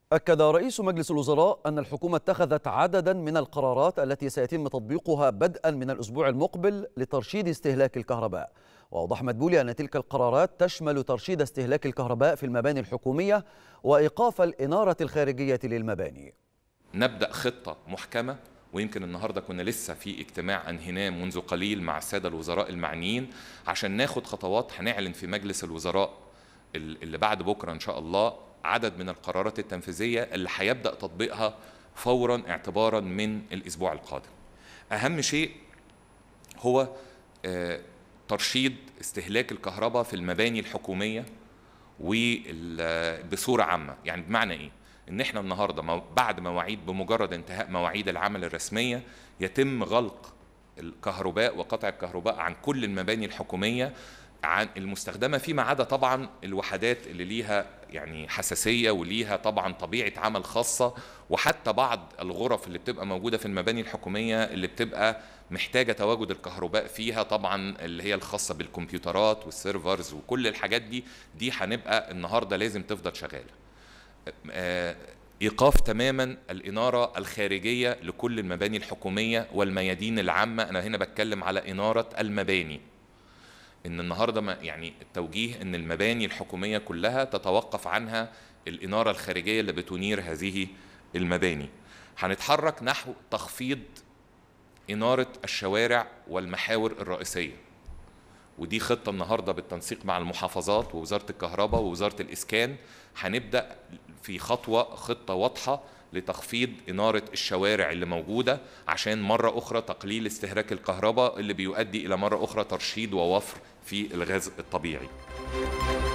أكد رئيس مجلس الوزراء أن الحكومة اتخذت عددا من القرارات التي سيتم تطبيقها بدءا من الأسبوع المقبل لترشيد استهلاك الكهرباء وأوضح مدبولي أن تلك القرارات تشمل ترشيد استهلاك الكهرباء في المباني الحكومية وإيقاف الإنارة الخارجية للمباني نبدأ خطة محكمة ويمكن النهارده كنا لسه في اجتماع انهيناه منذ قليل مع الساده الوزراء المعنيين عشان ناخد خطوات هنعلن في مجلس الوزراء اللي بعد بكره ان شاء الله عدد من القرارات التنفيذيه اللي هيبدا تطبيقها فورا اعتبارا من الاسبوع القادم. اهم شيء هو ترشيد استهلاك الكهرباء في المباني الحكوميه وبصوره عامه، يعني بمعنى ايه؟ ان احنا النهارده بعد مواعيد بمجرد انتهاء مواعيد العمل الرسميه يتم غلق الكهرباء وقطع الكهرباء عن كل المباني الحكوميه عن المستخدمه فيما عدا طبعا الوحدات اللي ليها يعني حساسيه وليها طبعا طبيعه عمل خاصه وحتى بعض الغرف اللي بتبقى موجوده في المباني الحكوميه اللي بتبقى محتاجه تواجد الكهرباء فيها طبعا اللي هي الخاصه بالكمبيوترات والسيرفرز وكل الحاجات دي دي هنبقى النهارده لازم تفضل شغاله. ايقاف تماما الاناره الخارجيه لكل المباني الحكوميه والميادين العامه انا هنا بتكلم على اناره المباني ان النهارده ما يعني التوجيه ان المباني الحكوميه كلها تتوقف عنها الاناره الخارجيه اللي بتنير هذه المباني هنتحرك نحو تخفيض اناره الشوارع والمحاور الرئيسيه ودي خطه النهارده بالتنسيق مع المحافظات ووزاره الكهرباء ووزاره الاسكان هنبدا في خطوه خطه واضحه لتخفيض إنارة الشوارع اللي موجودة عشان مرة أخرى تقليل استهلاك الكهرباء اللي بيؤدي إلى مرة أخرى ترشيد ووفر في الغاز الطبيعي